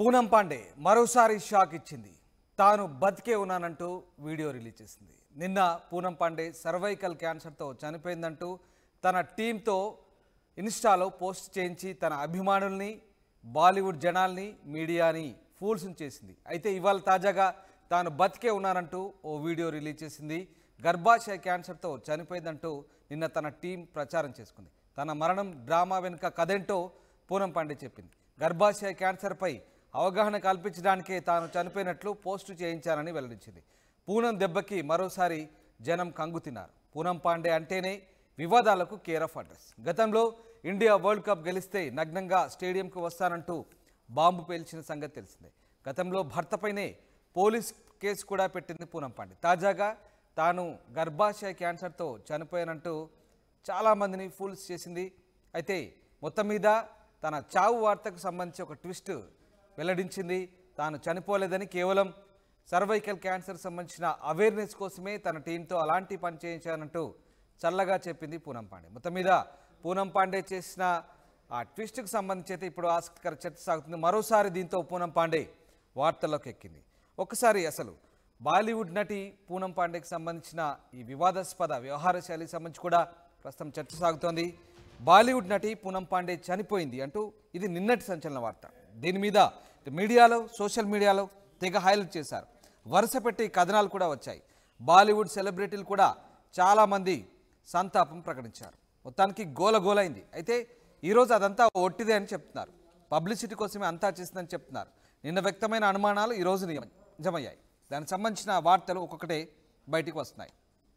పూనం పాండే మరోసారి షాక్ ఇచ్చింది తాను బతికే ఉన్నానంటూ వీడియో రిలీజ్ చేసింది నిన్న పూనం పాండే సర్వైకల్ క్యాన్సర్తో చనిపోయిందంటూ తన టీంతో ఇన్స్టాలో పోస్ట్ చేయించి తన అభిమానుల్ని బాలీవుడ్ జనాల్ని మీడియాని ఫూల్స్ చేసింది అయితే ఇవాళ తాజాగా తాను బతికే ఉన్నానంటూ ఓ వీడియో రిలీజ్ చేసింది గర్భాశయ క్యాన్సర్తో చనిపోయిందంటూ నిన్న తన టీం ప్రచారం చేసుకుంది తన మరణం డ్రామా వెనుక కథేంటో పూనం పాండే చెప్పింది గర్భాశయ క్యాన్సర్పై అవగాహన కల్పించడానికే తాను చనిపోయినట్లు పోస్టు చేయించానని వెల్లడించింది పూనం దెబ్బకి మరోసారి జనం కంగు తిన్నారు పూనం పాండే అంటేనే వివాదాలకు కేర్ ఆఫ్ అడ్రస్ గతంలో ఇండియా వరల్డ్ కప్ గెలిస్తే నగ్నంగా స్టేడియంకు వస్తానంటూ బాంబు పేల్చిన సంగతి తెలిసిందే గతంలో భర్తపైనే పోలీస్ కేసు కూడా పెట్టింది పూనం పాండే తాజాగా తాను గర్భాశయ క్యాన్సర్తో చనిపోయానంటూ చాలామందిని ఫూల్స్ చేసింది అయితే మొత్తం మీద తన చావు వార్తకు సంబంధించి ఒక ట్విస్ట్ వెల్లడించింది తాను చనిపోలేదని కేవలం సర్వైకల్ క్యాన్సర్ సంబంధించిన అవేర్నెస్ కోసమే తన టీంతో అలాంటి పని చేయించానంటూ చల్లగా చెప్పింది పూనం పాండే మొత్తం మీద పూనం పాండే చేసిన ఆ ట్విస్ట్కి సంబంధించి అయితే ఇప్పుడు ఆసక్తికర చర్చ సాగుతుంది మరోసారి దీంతో పూనం పాండే వార్తల్లోకి ఎక్కింది ఒకసారి అసలు బాలీవుడ్ నటి పూనం పాండేకి సంబంధించిన ఈ వివాదాస్పద వ్యవహార శైలికి సంబంధించి కూడా ప్రస్తుతం చర్చ సాగుతోంది బాలీవుడ్ నటి పూనం పాండే చనిపోయింది అంటూ ఇది నిన్నటి సంచలన వార్త దీని మీద ఇటు మీడియాలో సోషల్ మీడియాలో తెగ హైలైట్ చేశారు వరుస పెట్టి కథనాలు కూడా వచ్చాయి బాలీవుడ్ సెలబ్రిటీలు కూడా చాలామంది సంతాపం ప్రకటించారు మొత్తానికి గోల గోలైంది అయితే ఈరోజు అదంతా ఒట్టిదే అని చెప్తున్నారు పబ్లిసిటీ కోసమే అంతా చేసిందని చెప్తున్నారు నిన్న వ్యక్తమైన అనుమానాలు ఈరోజు నిజం- నిజమయ్యాయి దానికి సంబంధించిన వార్తలు ఒక్కొక్కటే బయటికి వస్తున్నాయి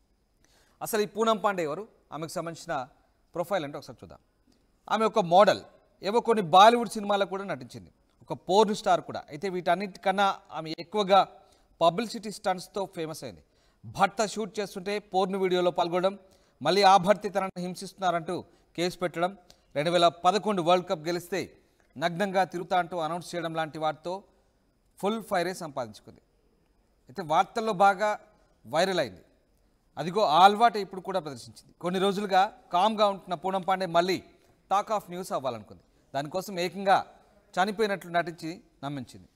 అసలు ఈ పూనం పాండే ఎవరు ఆమెకు సంబంధించిన ప్రొఫైల్ అంటే ఒకసారి చూద్దాం ఆమె ఒక మోడల్ ఏవో కొన్ని బాలీవుడ్ సినిమాలకు కూడా నటించింది ఒక పోర్న్ స్టార్ కూడా అయితే వీటన్నిటికన్నా ఆమె ఎక్కువగా పబ్లిసిటీ స్టంట్స్తో ఫేమస్ అయింది భర్త షూట్ చేస్తుంటే పోర్న్ వీడియోలో పాల్గొనడం మళ్ళీ ఆ భర్త తనను హింసిస్తున్నారంటూ కేసు పెట్టడం రెండు వేల పదకొండు వరల్డ్ కప్ గెలిస్తే నగ్నంగా తిరుగుతా అంటూ అనౌన్స్ చేయడం లాంటి వాటితో ఫుల్ ఫైరే సంపాదించుకుంది అయితే వార్తల్లో బాగా వైరల్ అయింది అదిగో ఆ అలవాటు ఇప్పుడు కూడా ప్రదర్శించింది కొన్ని రోజులుగా కామ్గా ఉంటున్న పూనం పాండే మళ్ళీ టాక్ ఆఫ్ న్యూస్ అవ్వాలనుకుంది దానికోసం ఏకంగా చనిపోయినట్లు నటించి నమ్మించింది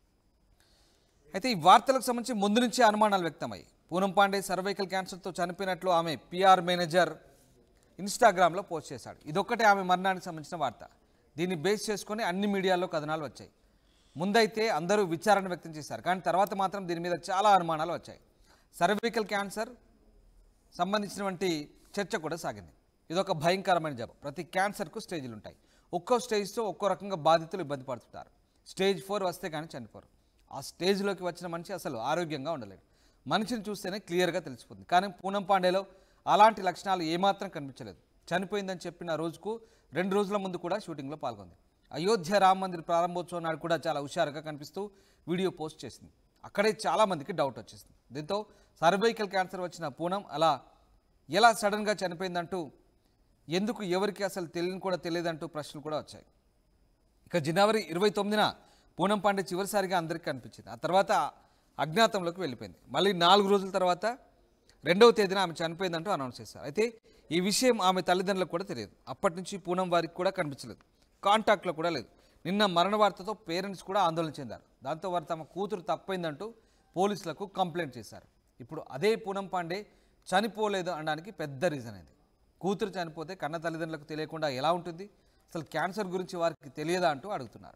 అయితే ఈ వార్తలకు సంబంధించి ముందు నుంచే అనుమానాలు వ్యక్తమయ్యాయి పూనం పాండే సర్వైకల్ క్యాన్సర్తో చనిపోయినట్లు ఆమె పిఆర్ మేనేజర్ ఇన్స్టాగ్రామ్లో పోస్ట్ చేశాడు ఇదొక్కటే ఆమె మరణానికి సంబంధించిన వార్త దీన్ని బేస్ చేసుకొని అన్ని మీడియాలో కథనాలు వచ్చాయి ముందైతే అందరూ విచారణ వ్యక్తం చేశారు కానీ తర్వాత మాత్రం దీని మీద చాలా అనుమానాలు వచ్చాయి సర్వైకల్ క్యాన్సర్ సంబంధించినటువంటి చర్చ కూడా సాగింది ఇదొక భయంకరమైన జబ్బు ప్రతి క్యాన్సర్కు స్టేజ్లు ఉంటాయి ఒక్కో స్టేజ్తో ఒక్కో రకంగా బాధితులు ఇబ్బంది పడుతుంటారు స్టేజ్ ఫోర్ వస్తే కానీ చనిపోరు ఆ స్టేజ్లోకి వచ్చిన మనిషి అసలు ఆరోగ్యంగా ఉండలేడు మనిషిని చూస్తేనే క్లియర్గా తెలిసిపోతుంది కానీ పూనం పాండేలో అలాంటి లక్షణాలు ఏమాత్రం కనిపించలేదు చనిపోయిందని చెప్పిన రోజుకు రెండు రోజుల ముందు కూడా షూటింగ్లో పాల్గొంది అయోధ్య రామ మందిర్ ప్రారంభోత్సవం నాడు కూడా చాలా హుషారుగా కనిపిస్తూ వీడియో పోస్ట్ చేసింది అక్కడే చాలామందికి డౌట్ వచ్చేసింది దీంతో సర్వైకల్ క్యాన్సర్ వచ్చిన పూనం అలా ఎలా సడన్గా చనిపోయిందంటూ ఎందుకు ఎవరికి అసలు తెలియని కూడా తెలియదంటూ ప్రశ్నలు కూడా వచ్చాయి ఇక జనవరి ఇరవై తొమ్మిదిన పూనం పాండే చివరిసారిగా అందరికీ కనిపించింది ఆ తర్వాత అజ్ఞాతంలోకి వెళ్ళిపోయింది మళ్ళీ నాలుగు రోజుల తర్వాత రెండవ తేదీన ఆమె చనిపోయిందంటూ అనౌన్స్ చేశారు అయితే ఈ విషయం ఆమె తల్లిదండ్రులకు కూడా తెలియదు అప్పటి నుంచి పూనం వారికి కూడా కనిపించలేదు కాంటాక్ట్లో కూడా లేదు నిన్న మరణ వార్తతో పేరెంట్స్ కూడా ఆందోళన చెందారు దాంతో వారు తమ కూతురు తప్పైందంటూ పోలీసులకు కంప్లైంట్ చేశారు ఇప్పుడు అదే పూనం పాండే చనిపోలేదు అనడానికి పెద్ద రీజన్ అది కూతురు చనిపోతే కన్న తల్లిదండ్రులకు తెలియకుండా ఎలా ఉంటుంది అసలు క్యాన్సర్ గురించి వారికి తెలియదా అంటూ అడుగుతున్నారు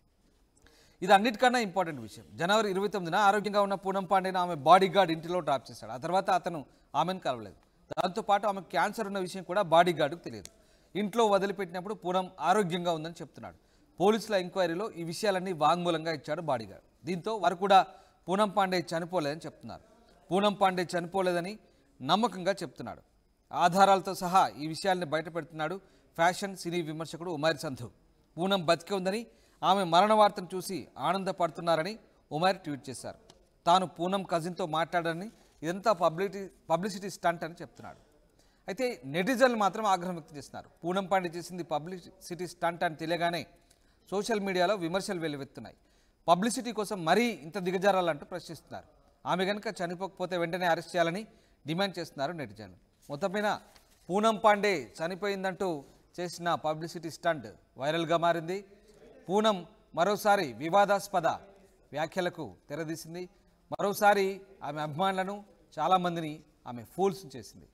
ఇది అన్నిటికన్నా ఇంపార్టెంట్ విషయం జనవరి ఇరవై తొమ్మిదిన ఆరోగ్యంగా ఉన్న పూనం పాండేని ఆమె బాడీ గార్డ్ ఇంటిలో డ్రాప్ చేశాడు ఆ తర్వాత అతను ఆమెను కలవలేదు దాంతోపాటు ఆమె క్యాన్సర్ ఉన్న విషయం కూడా బాడీ గార్డుకు తెలియదు ఇంట్లో వదిలిపెట్టినప్పుడు పూనం ఆరోగ్యంగా ఉందని చెప్తున్నాడు పోలీసుల ఎంక్వైరీలో ఈ విషయాలన్నీ వాంగ్మూలంగా ఇచ్చాడు బాడీ గార్డ్ దీంతో వారు కూడా పూనం పాండే చనిపోలేదని చెప్తున్నారు పూనం పాండే చనిపోలేదని నమ్మకంగా చెప్తున్నాడు ఆధారాలతో సహా ఈ విషయాల్ని బయటపెడుతున్నాడు ఫ్యాషన్ సినీ విమర్శకుడు ఉమైర్ సంధు పూనం బతికే ఉందని ఆమె మరణ వార్తను చూసి ఆనందపడుతున్నారని ఉమైర్ ట్వీట్ చేశారు తాను పూనం కజిన్తో మాట్లాడని ఇదంతా పబ్లిసిటీ పబ్లిసిటీ స్టంట్ అని చెప్తున్నాడు అయితే నెటిజన్లు మాత్రం ఆగ్రహం వ్యక్తం చేస్తున్నారు పూనం పాండే చేసింది పబ్లిసిటీ స్టంట్ అని తెలియగానే సోషల్ మీడియాలో విమర్శలు వెల్లువెత్తున్నాయి పబ్లిసిటీ కోసం మరీ ఇంత దిగజారాలంటూ ప్రశ్నిస్తున్నారు ఆమె కనుక చనిపోకపోతే వెంటనే అరెస్ట్ చేయాలని డిమాండ్ చేస్తున్నారు నెటిజన్లు మొత్తమైన పూనం పాండే చనిపోయిందంటూ చేసిన పబ్లిసిటీ స్టంట్ వైరల్గా మారింది పూనం మరోసారి వివాదాస్పద వ్యాఖ్యలకు తెరదీసింది మరోసారి ఆమె అభిమానులను చాలామందిని ఆమె ఫూల్స్ చేసింది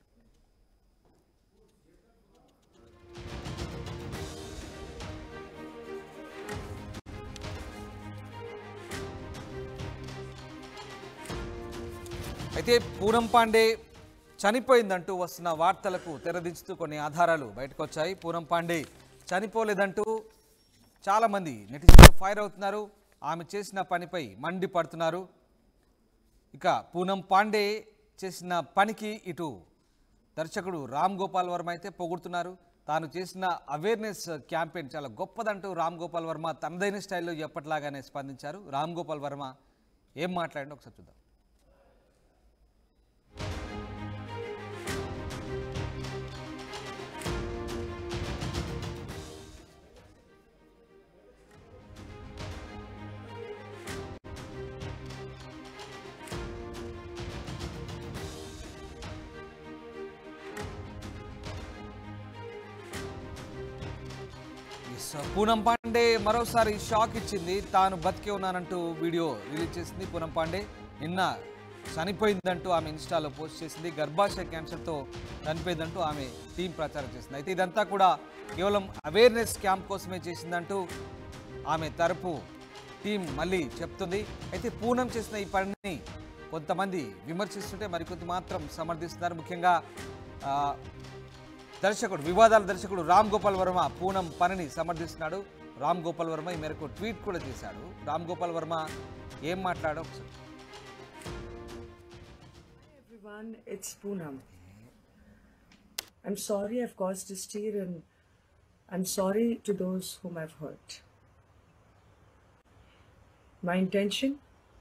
అయితే పూనం పాండే చనిపోయిందంటూ వస్తున్న వార్తలకు తెరదించుతూ కొన్ని ఆధారాలు బయటకు వచ్చాయి పూనం పాండే చనిపోలేదంటూ చాలామంది నెటిజన్లు ఫైర్ అవుతున్నారు ఆమె చేసిన పనిపై మండిపడుతున్నారు ఇక పూనం పాండే చేసిన పనికి ఇటు దర్శకుడు రామ్ గోపాల్ వర్మ అయితే పొగుడుతున్నారు తాను చేసిన అవేర్నెస్ క్యాంపెయిన్ చాలా గొప్పదంటూ రామ్ గోపాల్ వర్మ తనదైన స్టైల్లో ఎప్పటిలాగానే స్పందించారు రామ్ గోపాల్ వర్మ ఏం మాట్లాడినా ఒకసారి చూద్దాం ఎస్, పూనం పాండే మరోసారి షాక్ ఇచ్చింది తాను బతికే ఉన్నానంటూ వీడియో రిలీజ్ చేసింది పూనం పాండే నిన్న చనిపోయిందంటూ ఆమె ఇన్స్టాలో పోస్ట్ చేసింది గర్భాశయ క్యాన్సర్తో చనిపోయిందంటూ ఆమె టీం ప్రచారం చేసింది అయితే ఇదంతా కూడా కేవలం అవేర్నెస్ క్యాంప్ కోసమే చేసిందంటూ ఆమె తరపు టీం మళ్ళీ చెప్తుంది అయితే పూనం చేసిన ఈ పనిని కొంతమంది విమర్శిస్తుంటే మరికొంత మాత్రం సమర్థిస్తున్నారు ముఖ్యంగా ఆ, దర్శకుడు వివాదాల దర్శకుడు రామ్ గోపాల్ వర్మ పూనం పనిని సమర్థిస్తున్నాడు రామ్ గోపాల్ వర్మ ఈ మేరకు ట్వీట్ కూడా చేశాడు రామ్ గోపాల్ వర్మ ఏం మాట్లాడో ఒకసారి everyone, it's Poonam. I'm sorry I've caused this tear and I'm sorry to those whom I've hurt. My intention?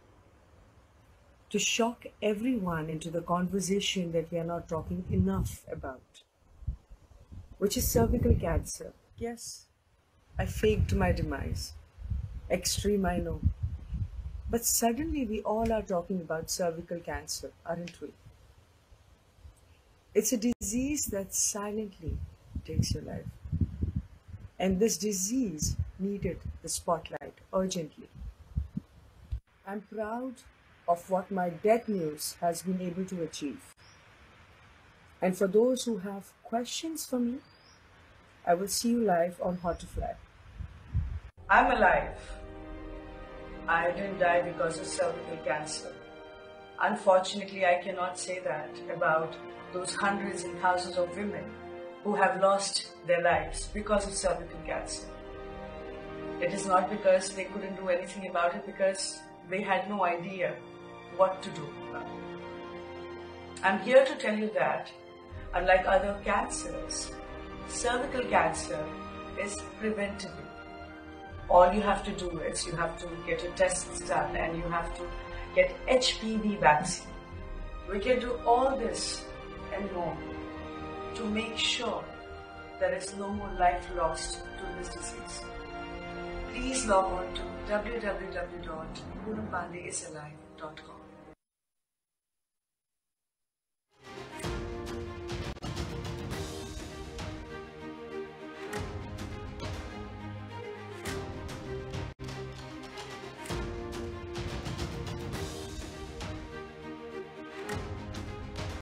To shock everyone into the conversation that we are not talking enough about, which is cervical cancer. Yes, I faked my demise. Extreme, I know. But suddenly we all are talking about cervical cancer, aren't we? It's a disease that silently takes your life. And this disease needed the spotlight urgently. I'm proud of what my death news has been able to achieve. And for those who have questions for me, I will see you live on Hot to Fly. I'm alive. I didn't die because of cervical cancer. Unfortunately, I cannot say that about those hundreds and thousands of women who have lost their lives because of cervical cancer. It is not because they couldn't do anything about it, because they had no idea what to do about it. I'm here to tell you that, unlike other cancers, cervical cancer is preventable all you have to do is you have to get your tests done and you have to get HPV vaccine. We can do all this and more to make sure there is no more life lost to this disease. Please log on to www.punampandeyisalive.com.